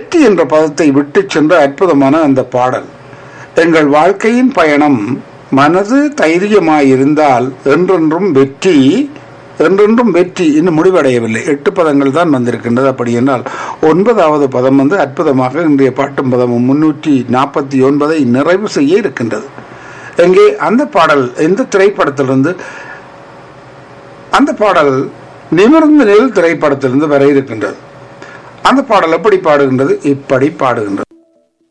வெற்றி என்ற பதத்தை விட்டு சென்ற அற்புதமான அந்த பாடல் எங்கள் வாழ்க்கையின் பயணம் மனது தைரியமாயிருந்தால் என்றென்றும் வெற்றி என்றென்றும் வெற்றி இன்னும் முடிவடையவில்லை எட்டு பதங்கள் தான் வந்திருக்கின்றது அப்படி என்றால் ஒன்பதாவது பதம் வந்து அற்புதமாக இன்றைய பாட்டும் பதமும் முன்னூற்றி நாற்பத்தி ஒன்பதை நிறைவு செய்ய இருக்கின்றது எங்கே அந்த பாடல் எந்த திரைப்படத்திலிருந்து அந்த பாடல் நிமிர்ந்த நெல் திரைப்படத்திலிருந்து வர இருக்கின்றது அந்த பாடல் எப்படி பாடுகின்றது இப்படி பாடுகின்றது